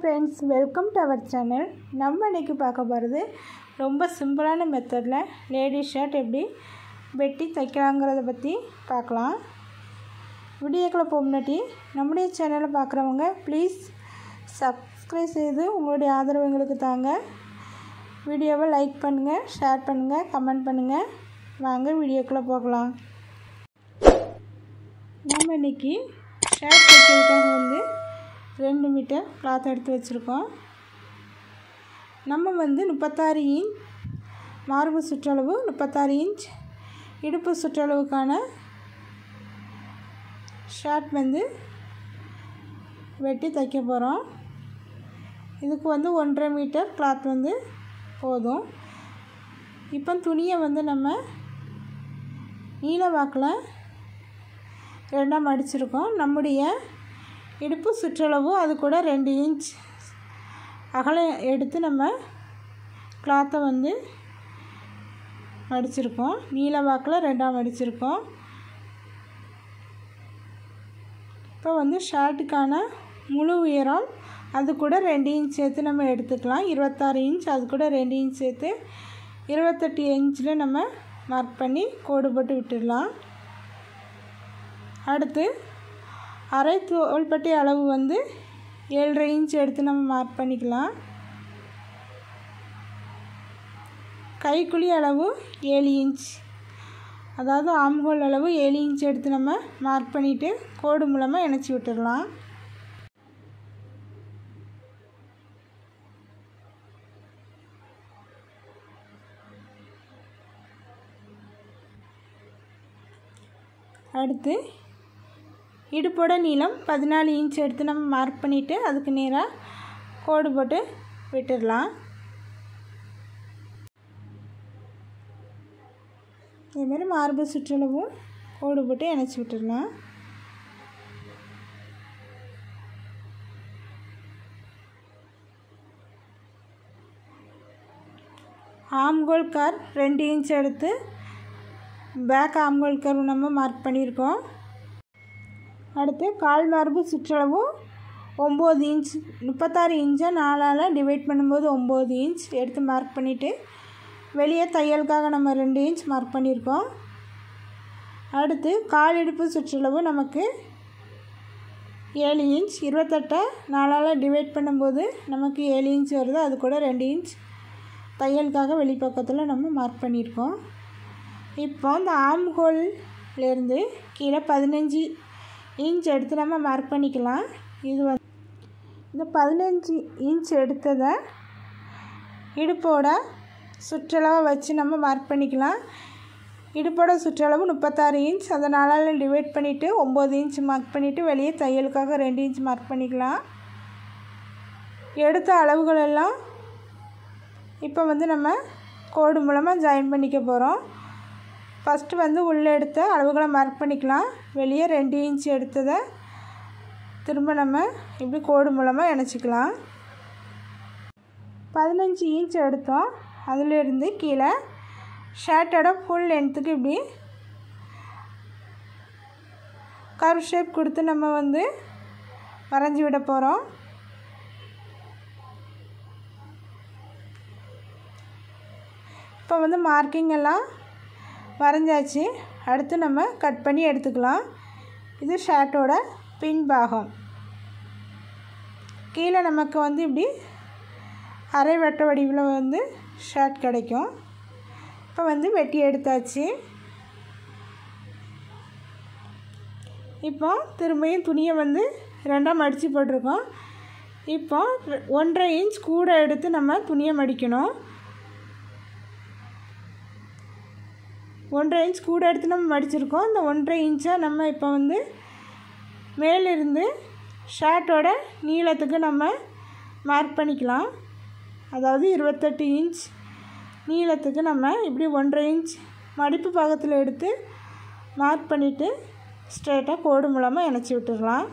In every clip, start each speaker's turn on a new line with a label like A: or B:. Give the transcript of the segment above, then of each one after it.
A: friends welcome to our channel நம்ம இன்றைக்கி பார்க்க போகிறது ரொம்ப சிம்பிளான மெத்தடில் லேடிஸ் ஷர்ட் எப்படி வெட்டி தைக்கலாங்கிறத பற்றி பார்க்கலாம் வீடியோக்களை போக முன்னாடி நம்முடைய சேனலை பார்க்குறவங்க ப்ளீஸ் சப்ஸ்கிரைப் செய்து உங்களுடைய ஆதரவு எங்களுக்கு தாங்க வீடியோவை லைக் பண்ணுங்கள் ஷேர் பண்ணுங்கள் கமெண்ட் பண்ணுங்கள் வாங்க வீடியோக்குள்ளே போகலாம் நம்ம இன்றைக்கி ஷர்ட் தைக்கிறதுக்காக வந்து ரெண்டு மீட்டர் கிளாத் எடுத்து வச்சுருக்கோம் நம்ம வந்து முப்பத்தாறு இன்ச் மார்பு சுற்றளவு முப்பத்தாறு இன்ச் இடுப்பு சுற்றளவுக்கான ஷர்ட் வந்து வெட்டி தைக்க போகிறோம் இதுக்கு வந்து ஒன்றரை மீட்டர் கிளாத் வந்து போதும் இப்போ துணியை வந்து நம்ம நீல வாக்கில் ரெண்டாக மடிச்சிருக்கோம் நம்முடைய இடுப்பு சுற்றளவு அது கூட ரெண்டு இன்ச் அகலம் எடுத்து நம்ம கிளாத்தை வந்து மடிச்சிருக்கோம் நீல வாக்கில் ரெண்டாக மடிச்சிருக்கோம் இப்போ வந்து ஷர்ட்டுக்கான முழு உயரம் அது கூட ரெண்டு இன்ச் சேர்த்து நம்ம எடுத்துக்கலாம் இருபத்தாறு இன்ச் அது கூட ரெண்டு இன்ச் சேர்த்து இருபத்தெட்டு இன்ச்சில் நம்ம மார்க் பண்ணி கோடு போட்டு விட்டுடலாம் அடுத்து அரை தோள்பட்டி அளவு வந்து ஏழரை இன்ச் எடுத்து நம்ம மார்க் பண்ணிக்கலாம் கைக்குழி அளவு ஏழு இன்ச் அதாவது ஆம்ஹோல் அளவு ஏழு இன்ச் எடுத்து நம்ம மார்க் பண்ணிவிட்டு கோடு மூலமாக இணைச்சி விட்டுடலாம் அடுத்து இடுப்போட நீளம் பதினாலு இன்ச் எடுத்து நம்ம மார்க் பண்ணிவிட்டு அதுக்கு நேராக கோடு போட்டு விட்டுடலாம் இதேமாரி மார்பு சுற்றளவும் கோடு போட்டு இணைச்சி விட்டுடலாம் ஆம்கோல் கார் ரெண்டு இன்ச் எடுத்து பேக் ஆம்கோல் கர் நம்ம மார்க் பண்ணியிருக்கோம் அடுத்து கால் மார்பு சுற்றளவும் ஒம்பது இன்ச் முப்பத்தாறு இன்ச்சை நாலால் டிவைட் பண்ணும்போது ஒம்பது இன்ச் எடுத்து மார்க் பண்ணிவிட்டு வெளியே தையலுக்காக நம்ம ரெண்டு இன்ச் மார்க் பண்ணியிருக்கோம் அடுத்து கால் இடுப்பு சுற்றளவு நமக்கு ஏழு இன்ச் இருபத்தெட்டை நாலால் டிவைட் பண்ணும்போது நமக்கு ஏழு இன்ச் வருது அது கூட ரெண்டு இன்ச் தையலுக்காக வெளிப்பக்கத்தில் நம்ம மார்க் பண்ணியிருக்கோம் இப்போ இந்த ஆம் ஹோல்லேருந்து கீழே பதினஞ்சு இன்ச் எடுத்து நம்ம மார்க் பண்ணிக்கலாம் இது வந்து இந்த பதினஞ்சு இன்ச் எடுத்ததை இடுப்போட சுற்றளவை வச்சு நம்ம மார்க் பண்ணிக்கலாம் இடுப்போட சுற்றளவு முப்பத்தாறு இன்ச் அதை நாலால் டிவைட் பண்ணிவிட்டு ஒம்பது இன்ச் மார்க் பண்ணிவிட்டு வெளியே தையலுக்காக ரெண்டு இன்ச் மார்க் பண்ணிக்கலாம் எடுத்த அளவுகள் எல்லாம் இப்போ வந்து நம்ம கோடு மூலமாக ஜாயின் பண்ணிக்க போகிறோம் ஃபஸ்ட்டு வந்து உள்ளே எடுத்த அளவுகளை மார்க் பண்ணிக்கலாம் வெளியே ரெண்டு இன்ச் எடுத்ததை திரும்ப நம்ம இப்படி கோடு மூலமாக இணைச்சிக்கலாம் பதினஞ்சு இன்ச் எடுத்தோம் அதிலிருந்து கீழே ஷர்ட்டோட ஃபுல் லென்த்துக்கு இப்படி கர்வ் ஷேப் கொடுத்து நம்ம வந்து வரைஞ்சி விட போகிறோம் இப்போ வந்து மார்க்கிங் எல்லாம் வரைஞ்சாச்சு அடுத்து நம்ம கட் பண்ணி எடுத்துக்கலாம் இது ஷர்ட்டோட பின் பாகம் கீழே நமக்கு வந்து இப்படி அரை வெட்ட வடிவில் வந்து ஷர்ட் கிடைக்கும் இப்போ வந்து வெட்டி எடுத்தாச்சு இப்போ திரும்பியும் துணியை வந்து ரெண்டாக மடித்து போட்டிருக்கோம் இப்போ ஒன்றரை இன்ச் கூட எடுத்து நம்ம துணியை மடிக்கணும் ஒன்றரை இன்ச் கூட எடுத்து நம்ம மடிச்சிருக்கோம் இந்த ஒன்றரை இன்ச்சை நம்ம இப்போ வந்து மேலிருந்து ஷர்ட்டோட நீளத்துக்கு நம்ம மார்க் பண்ணிக்கலாம் அதாவது இருபத்தெட்டு இன்ச் நீளத்துக்கு நம்ம இப்படி ஒன்றரை இன்ச் மடிப்பு பாகத்தில் எடுத்து மார்க் பண்ணிவிட்டு ஸ்ட்ரெயிட்டாக கோடு மூலமாக இணைச்சி விட்டுடலாம்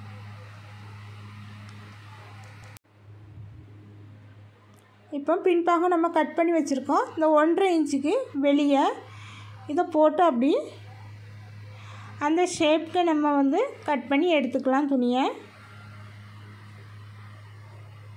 A: இப்போ பின்பாகம் நம்ம கட் பண்ணி வச்சுருக்கோம் இந்த ஒன்றரை இன்ச்சுக்கு வெளியே இதை போட்டு அப்படி அந்த ஷேப்க்கு நம்ம வந்து கட் பண்ணி எடுத்துக்கலாம் துணியை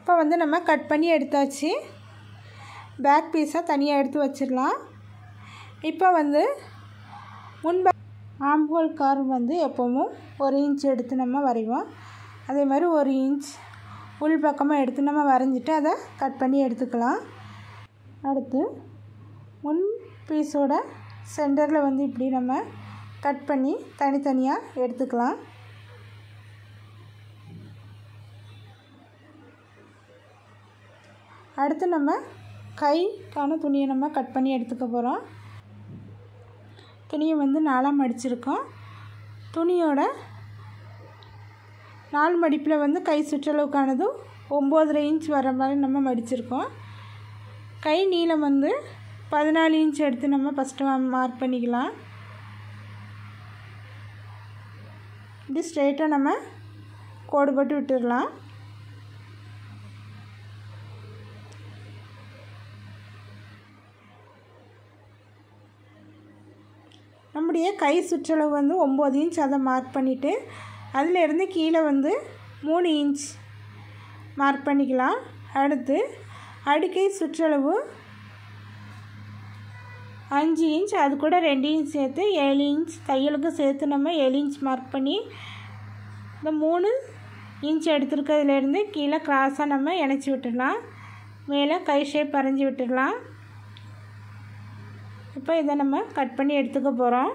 A: இப்போ வந்து நம்ம கட் பண்ணி எடுத்தாச்சு பேக் பீஸை தனியாக எடுத்து வச்சிடலாம் இப்போ வந்து முன்ப ஆம்ஹோல் கார் வந்து எப்போவும் ஒரு இன்ச் எடுத்து நம்ம வரைவோம் அதே மாதிரி ஒரு இன்ச் உள் பக்கமாக எடுத்து நம்ம வரைஞ்சிட்டு அதை கட் பண்ணி எடுத்துக்கலாம் அடுத்து முன் பீஸோட சென்டரில் வந்து இப்படி நம்ம கட் பண்ணி தனித்தனியாக எடுத்துக்கலாம் அடுத்து நம்ம கைக்கான துணியை நம்ம கட் பண்ணி எடுத்துக்க போகிறோம் துணியை வந்து நாலாக மடிச்சிருக்கோம் துணியோட நாலு மடிப்பில் வந்து கை சுற்றளவுக்கானதும் ஒம்போதரை இன்ச் வர மாதிரி நம்ம மடிச்சிருக்கோம் கை நீளம் வந்து பதினாலு இன்ச் எடுத்து நம்ம ஃபஸ்ட்டு மார்க் பண்ணிக்கலாம் இப்படி ஸ்ட்ரெயிட்டாக நம்ம கோடு போட்டு விட்டுடலாம் நம்முடைய கை சுற்றளவு வந்து ஒம்பது இன்ச் அதை மார்க் பண்ணிவிட்டு அதிலேருந்து கீழே வந்து மூணு இன்ச் மார்க் பண்ணிக்கலாம் அடுத்து அடுக்கை சுற்றளவு அஞ்சு இன்ச் அது கூட ரெண்டு இன்ச் சேர்த்து ஏழு இன்ச் தையலுக்கு சேர்த்து நம்ம ஏழு இன்ச் மார்க் பண்ணி இந்த மூணு இன்ச் எடுத்துருக்கிறதுலேருந்து கீழே கிராஸாக நம்ம இணைச்சி விட்டுடலாம் மேலே கை ஷேப் வரைஞ்சி விட்டுடலாம் இப்போ இதை நம்ம கட் பண்ணி எடுத்துக்க போகிறோம்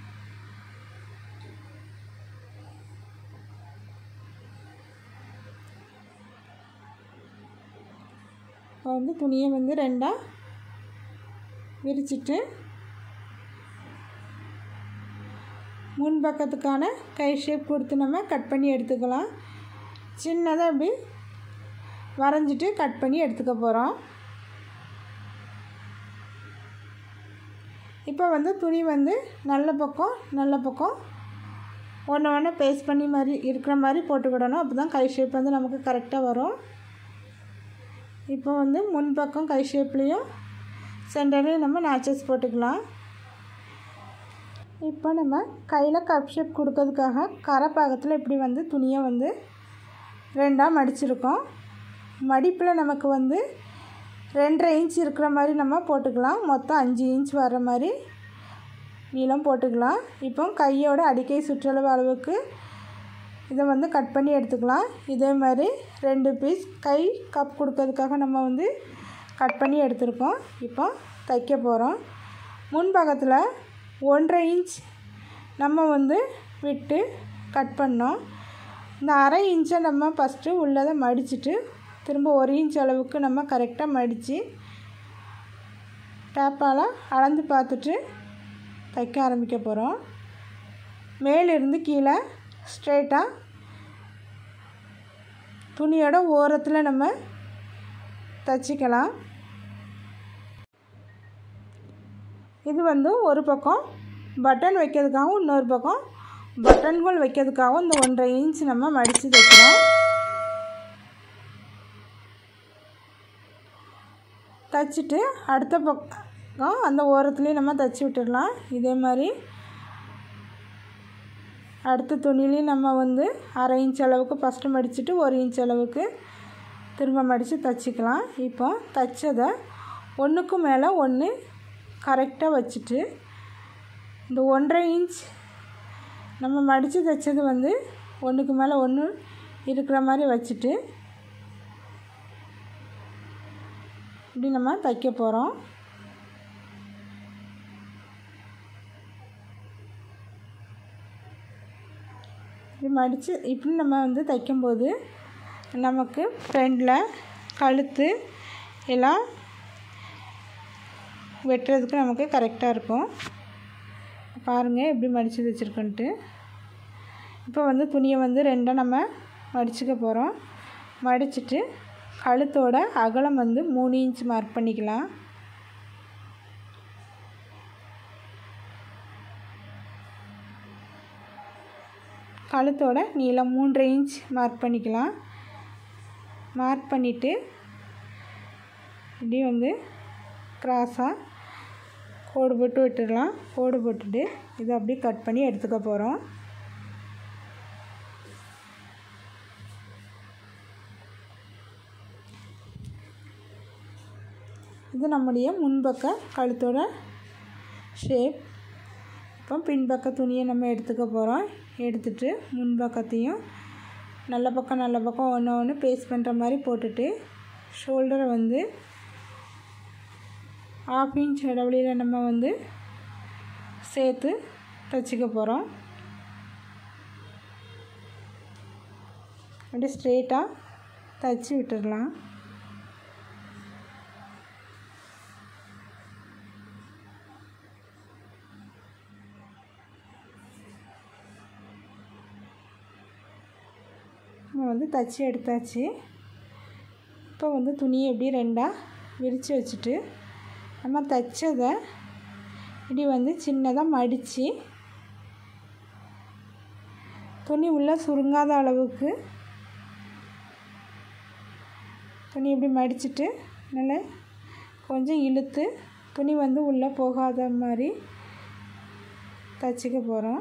A: இப்போ வந்து துணியை வந்து ரெண்டாக விரிச்சிட்டு முன் பக்கத்துக்கான கை ஷேப் கொடுத்து நம்ம கட் பண்ணி எடுத்துக்கலாம் சின்னதாக அப்படி வரைஞ்சிட்டு கட் பண்ணி எடுத்துக்க போகிறோம் இப்போ வந்து துணி வந்து நல்ல பக்கம் நல்ல பக்கம் ஒன்று ஒன்று பேஸ்ட் பண்ணி மாதிரி இருக்கிற மாதிரி போட்டுக்கிடணும் அப்போ தான் கை ஷேப் வந்து நமக்கு கரெக்டாக வரும் இப்போ வந்து முன் பக்கம் கை ஷேப்லேயும் சென்டர்லேயும் நம்ம நாச்சஸ் போட்டுக்கலாம் இப்போ நம்ம கையில் கப் ஷேப் கொடுக்கறதுக்காக கரை பாகத்தில் இப்படி வந்து துணியை வந்து ரெண்டாக மடிச்சிருக்கோம் மடிப்பில் நமக்கு வந்து ரெண்டரை இன்ச் இருக்கிற மாதிரி நம்ம போட்டுக்கலாம் மொத்தம் அஞ்சு இன்ச் வர்ற மாதிரி நீளம் போட்டுக்கலாம் இப்போ கையோட அடிக்கை சுற்றளவு அளவுக்கு இதை வந்து கட் பண்ணி எடுத்துக்கலாம் இதே மாதிரி ரெண்டு பீஸ் கை கப் கொடுக்கறதுக்காக நம்ம வந்து கட் பண்ணி எடுத்திருக்கோம் இப்போ தைக்க போகிறோம் முன்பக்கத்தில் ஒன்றரை இன்ச் நம்ம வந்து விட்டு கட் பண்ணோம் இந்த அரை இன்ச்சை நம்ம ஃபஸ்ட்டு உள்ளதை மடிச்சுட்டு திரும்ப ஒரு இன்ச் அளவுக்கு நம்ம கரெக்டாக மடித்து டேப்பால் அளந்து பார்த்துட்டு தைக்க ஆரம்பிக்க போகிறோம் மேலிருந்து கீழே ஸ்ட்ரெயிட்டாக துணியோட ஓரத்தில் நம்ம தச்சிக்கலாம் இது வந்து ஒரு பக்கம் பட்டன் வைக்கிறதுக்காகவும் இன்னொரு பக்கம் பட்டன்கள் வைக்கிறதுக்காகவும் இந்த ஒன்றரை இன்ச் நம்ம மடித்து தைக்கிறோம் தைச்சிட்டு அடுத்த பக்கம் அந்த ஓரத்துலேயும் நம்ம தைச்சி விட்டுடலாம் இதே மாதிரி அடுத்த துணிலையும் நம்ம வந்து அரை இன்ச் அளவுக்கு ஃபஸ்ட்டு மடிச்சுட்டு ஒரு இன்ச் அளவுக்கு திரும்ப மடித்து தைச்சிக்கலாம் இப்போ தைச்சதை ஒன்றுக்கு மேலே ஒன்று கரெக்டாக வச்சுட்டு இந்த ஒன்றரை இன்ச் நம்ம மடித்து தைச்சது வந்து ஒன்றுக்கு மேலே ஒன்று இருக்கிற மாதிரி வச்சுட்டு இப்படி நம்ம தைக்க போகிறோம் இப்படி மடித்து இப்படி நம்ம வந்து தைக்கும்போது நமக்கு ஃப்ரண்டில் கழுத்து எல்லாம் வெட்டுறதுக்கு நமக்கு கரெக்டாக இருக்கும் பாருங்கள் எப்படி மடித்து தைச்சிருக்கோன்ட்டு இப்போ வந்து துணியை வந்து ரெண்டாக நம்ம மடிச்சுக்க போகிறோம் மடிச்சுட்டு கழுத்தோட அகலம் வந்து மூணு இன்ச் மார்க் பண்ணிக்கலாம் கழுத்தோட நீளம் மூன்றரை இன்ச் மார்க் பண்ணிக்கலாம் மார்க் பண்ணிவிட்டு இப்படி வந்து க்ராஸாக கோடு போட்டு விட்டுடலாம் கோடு போட்டுட்டு இதை அப்படியே கட் பண்ணி எடுத்துக்க போகிறோம் இது நம்முடைய முன்பக்க கழுத்தோட ஷேப் இப்போ பின்பக்க துணியை நம்ம எடுத்துக்க போகிறோம் எடுத்துட்டு முன்பக்கத்தையும் நல்ல பக்கம் நல்ல பக்கம் ஒன்று ஒன்று பேஸ்ட் பண்ணுற மாதிரி போட்டுட்டு ஷோல்டரை வந்து ஆஃப் இன்ச் இடைவெளியில் நம்ம வந்து சேர்த்து தைச்சிக்க போகிறோம் அப்படியே ஸ்ட்ரெயிட்டாக தைச்சி விட்டுடலாம் நம்ம வந்து தைச்சி எடுத்தாச்சு இப்போ வந்து துணியை எப்படி ரெண்டாக விரித்து வச்சுட்டு நம்ம தைச்சதை இப்படி வந்து சின்னதாக மடித்து துணி உள்ளே சுருங்காத அளவுக்கு துணி இப்படி மடிச்சுட்டு நல்லா கொஞ்சம் இழுத்து துணி வந்து உள்ளே போகாத மாதிரி தைச்சிக்க போகிறோம்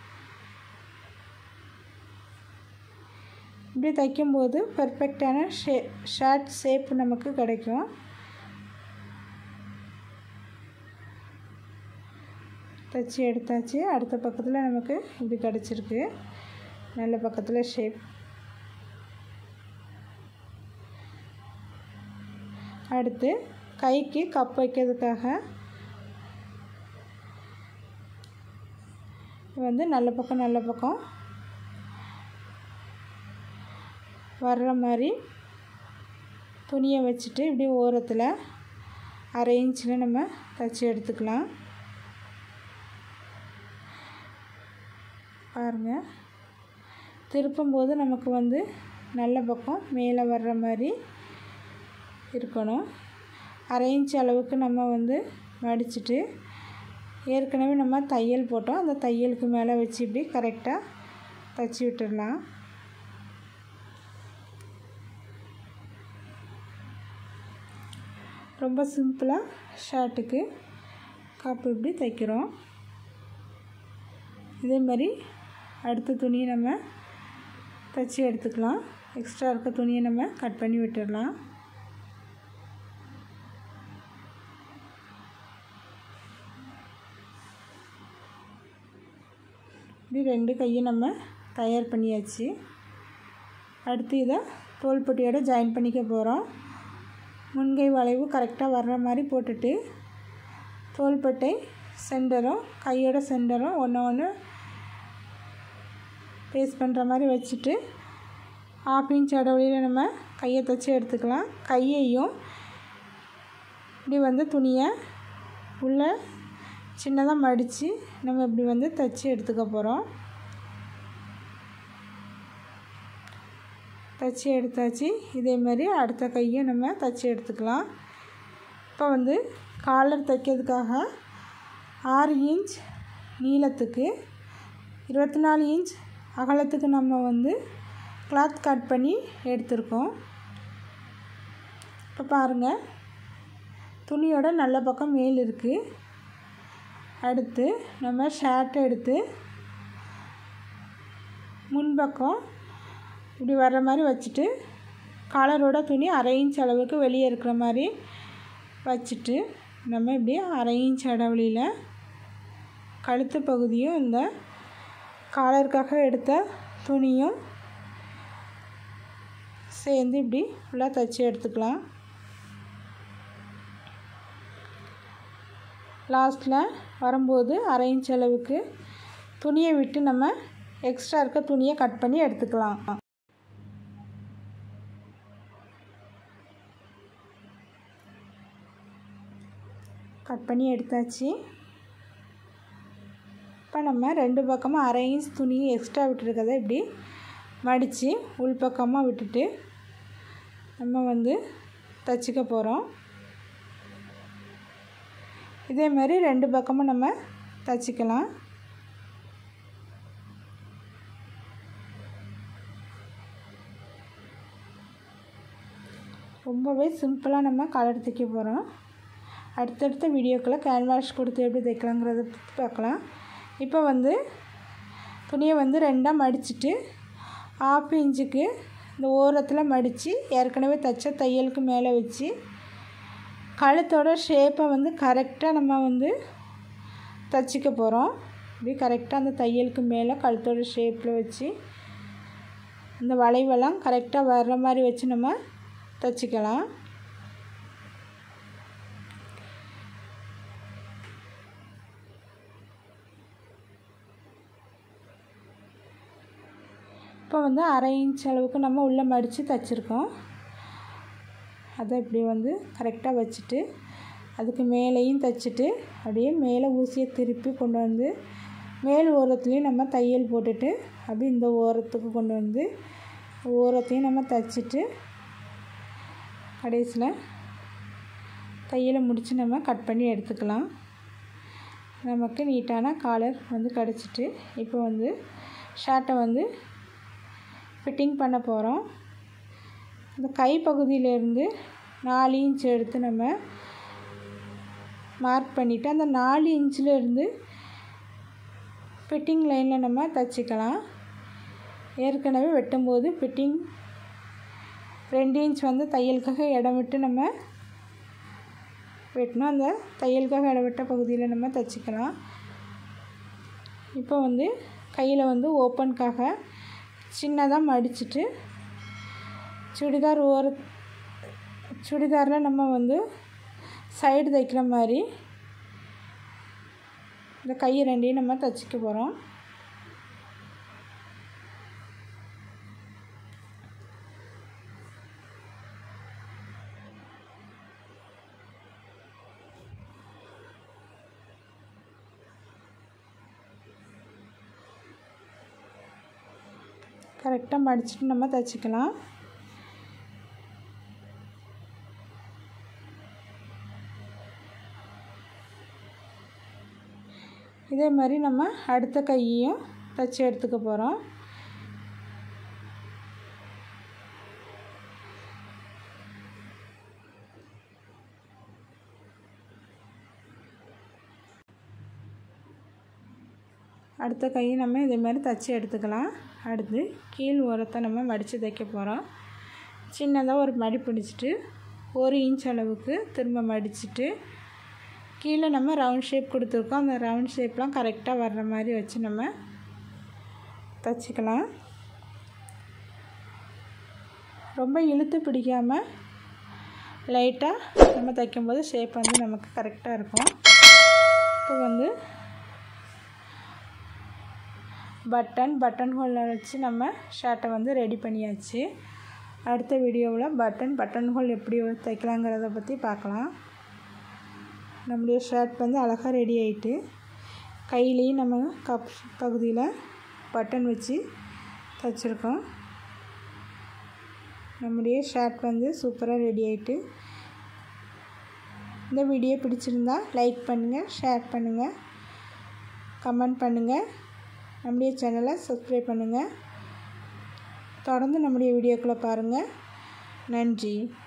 A: இப்படி தைக்கும்போது பர்ஃபெக்டான ஷே ஷர்ட் ஷேப் நமக்கு கிடைக்கும் தைச்சி எடுத்தாச்சு அடுத்த பக்கத்தில் நமக்கு இப்படி கிடச்சிருக்கு நல்ல பக்கத்தில் ஷேப் அடுத்து கைக்கு கப் வைக்கிறதுக்காக வந்து நல்ல பக்கம் நல்ல பக்கம் வர்ற மாதிரி துணியை வச்சுட்டு இப்படி ஓரத்தில் அரை இன்ச்சில் நம்ம தைச்சி எடுத்துக்கலாம் பாருங்கள் திருப்பும்போது நமக்கு வந்து நல்ல பக்கம் மேலே வர்ற மாதிரி இருக்கணும் அரை இன்ச் அளவுக்கு நம்ம வந்து மடிச்சுட்டு ஏற்கனவே நம்ம தையல் போட்டோம் அந்த தையலுக்கு மேலே வச்சு இப்படி கரெக்டாக தைச்சி விட்டுடலாம் ரொம்ப சிம்பிளாக ஷர்ட்டுக்கு காப்பு இப்படி தைக்கிறோம் இதே மாதிரி அடுத்த துணியை நம்ம தைச்சி எடுத்துக்கலாம் எக்ஸ்ட்ரா இருக்க துணியை நம்ம கட் பண்ணி விட்டுடலாம் இப்படி ரெண்டு கையும் நம்ம தயார் பண்ணியாச்சு அடுத்து இதை தோள்பட்டியோட ஜாயின் பண்ணிக்க போகிறோம் முன்கை வளைவு கரெக்டாக வர்ற மாதிரி போட்டுட்டு தோள்பட்டை சென்டரும் கையோட சென்டரும் ஒன்று ஒன்று பேஸ்ட் பண்ணுற மாதிரி வச்சுட்டு ஆஃப் இன்ச் இடைவெளியில் நம்ம கையை தைச்சி எடுத்துக்கலாம் கையையும் இப்படி வந்து துணியை உள்ளே சின்னதாக மடித்து நம்ம இப்படி வந்து தைச்சி எடுத்துக்க போகிறோம் தைச்சி எடுத்தாச்சு இதே மாதிரி அடுத்த கையும் நம்ம தைச்சி எடுத்துக்கலாம் இப்போ வந்து காலர் தைக்கிறதுக்காக ஆறு இன்ச் நீளத்துக்கு இருபத்தி நாலு இன்ச் அகலத்துக்கு நம்ம வந்து கிளாத் கட் பண்ணி எடுத்திருக்கோம் இப்போ பாருங்கள் துணியோட நல்ல பக்கம் மேல் இருக்குது அடுத்து நம்ம ஷர்ட் எடுத்து முன்பக்கம் இப்படி வர்ற மாதிரி வச்சுட்டு காலரோட துணி அரை இன்ச் அளவுக்கு வெளியே இருக்கிற மாதிரி வச்சுட்டு நம்ம இப்படி அரை இன்ச் இடைவெளியில் கழுத்து பகுதியும் இந்த காலருக்காக எடுத்த துணியும் சேர்ந்து இப்படி ஃபுல்லாக தைச்சி எடுத்துக்கலாம் லாஸ்ட்டில் வரும்போது அரை இன்ச் அளவுக்கு துணியை விட்டு நம்ம எக்ஸ்ட்ரா இருக்க துணியை கட் பண்ணி எடுத்துக்கலாம் கட் பண்ணி எடுத்தாச்சு இப்போ நம்ம ரெண்டு பக்கமும் அரை இன்ச் துணி எக்ஸ்ட்ரா விட்டுருக்கதை இப்படி மடித்து உள்பக்கமாக விட்டுட்டு நம்ம வந்து தைச்சிக்க போகிறோம் இதே மாதிரி ரெண்டு பக்கமும் நம்ம தைச்சிக்கலாம் ரொம்பவே சிம்பிளாக நம்ம கலர் தைக்க போகிறோம் அடுத்தடுத்த வீடியோக்களை கேன்வாஷ் கொடுத்து எப்படி தைக்கலாங்கிறத பற்றி பார்க்கலாம் இப்போ வந்து துணியை வந்து ரெண்டாக மடிச்சுட்டு ஆஃப் இன்ச்சுக்கு இந்த ஓரத்தில் மடித்து ஏற்கனவே தைச்ச தையலுக்கு மேலே வச்சு கழுத்தோட ஷேப்பை வந்து கரெக்டாக நம்ம வந்து தச்சுக்க போகிறோம் இப்படி கரெக்டாக அந்த தையலுக்கு மேலே கழுத்தோட ஷேப்பில் வச்சு இந்த வளைவெல்லாம் கரெக்டாக வர்ற மாதிரி வச்சு நம்ம தச்சுக்கலாம் இப்போ வந்து அரை இன்ச் அளவுக்கு நம்ம உள்ளே மடித்து தைச்சிருக்கோம் அதை இப்படி வந்து கரெக்டாக வச்சுட்டு அதுக்கு மேலேயும் தைச்சிட்டு அப்படியே மேலே ஊசியை திருப்பி கொண்டு வந்து மேல் ஓரத்துலேயும் நம்ம தையல் போட்டுட்டு அப்படியே இந்த ஓரத்துக்கு கொண்டு வந்து ஓரத்தையும் நம்ம தைச்சிட்டு கடைசியில் தையலை முடித்து நம்ம கட் பண்ணி எடுத்துக்கலாம் நமக்கு நீட்டான காலர் வந்து கிடச்சிட்டு இப்போ வந்து ஷர்ட்டை வந்து ஃபிட்டிங் பண்ண போகிறோம் இந்த கை பகுதியிலேருந்து நாலு இன்ச் எடுத்து நம்ம மார்க் பண்ணிவிட்டு அந்த நாலு இன்ச்சிலேருந்து ஃபிட்டிங் லைனில் நம்ம தைச்சிக்கலாம் ஏற்கனவே வெட்டும்போது ஃபிட்டிங் ரெண்டு இன்ச் வந்து தையலுக்காக இடம் விட்டு நம்ம வெட்டினோம் அந்த தையலுக்காக இடம் விட்ட பகுதியில் நம்ம தைச்சிக்கலாம் இப்போ வந்து கையில் வந்து ஓப்பனுக்காக சின்னதாக மடிச்சுட்டு சுடிதார் ஓர சுடிதாரில் நம்ம வந்து சைடு தைக்கிற மாதிரி இந்த கை ரெண்டையும் நம்ம தைச்சிக்க போகிறோம் கரெக்டாக மடிச்சுட்டு நம்ம தைச்சிக்கலாம் இதே மாதிரி நம்ம அடுத்த கையையும் தைச்சி எடுத்துக்க போகிறோம் அடுத்த கையை நம்ம இதே மாதிரி தைச்சி எடுத்துக்கலாம் அடுத்து கீழ் ஓரத்தை நம்ம மடித்து தைக்க போகிறோம் சின்னதாக ஒரு மடி பிடிச்சிட்டு ஒரு இன்ச் அளவுக்கு திரும்ப மடிச்சுட்டு கீழே நம்ம ரவுண்ட் ஷேப் கொடுத்துருக்கோம் அந்த ரவுண்ட் ஷேப்லாம் கரெக்டாக வர்ற மாதிரி வச்சு நம்ம தைச்சிக்கலாம் ரொம்ப இழுத்து பிடிக்காமல் லைட்டாக நம்ம தைக்கும்போது ஷேப் வந்து நமக்கு கரெக்டாக இருக்கும் இப்போ வந்து பட்டன் பட்டன் ஹோலில் வச்சு நம்ம ஷர்ட்டை வந்து ரெடி பண்ணியாச்சு அடுத்த வீடியோவில் பட்டன் பட்டன் ஹோல் எப்படி தைக்கலாங்கிறத பற்றி பார்க்கலாம் நம்முடைய ஷர்ட் வந்து அழகாக ரெடி ஆகிட்டு கையிலையும் நம்ம கப் பகுதியில் பட்டன் வச்சு தைச்சிருக்கோம் நம்முடைய ஷர்ட் வந்து சூப்பராக ரெடி ஆகிட்டு இந்த வீடியோ பிடிச்சிருந்தா லைக் பண்ணுங்கள் ஷேர் பண்ணுங்கள் கமெண்ட் பண்ணுங்கள் நம்முடைய சேனலை சப்ஸ்கிரைப் பண்ணுங்கள் தொடர்ந்து நம்முடைய வீடியோக்களை பாருங்கள் நன்றி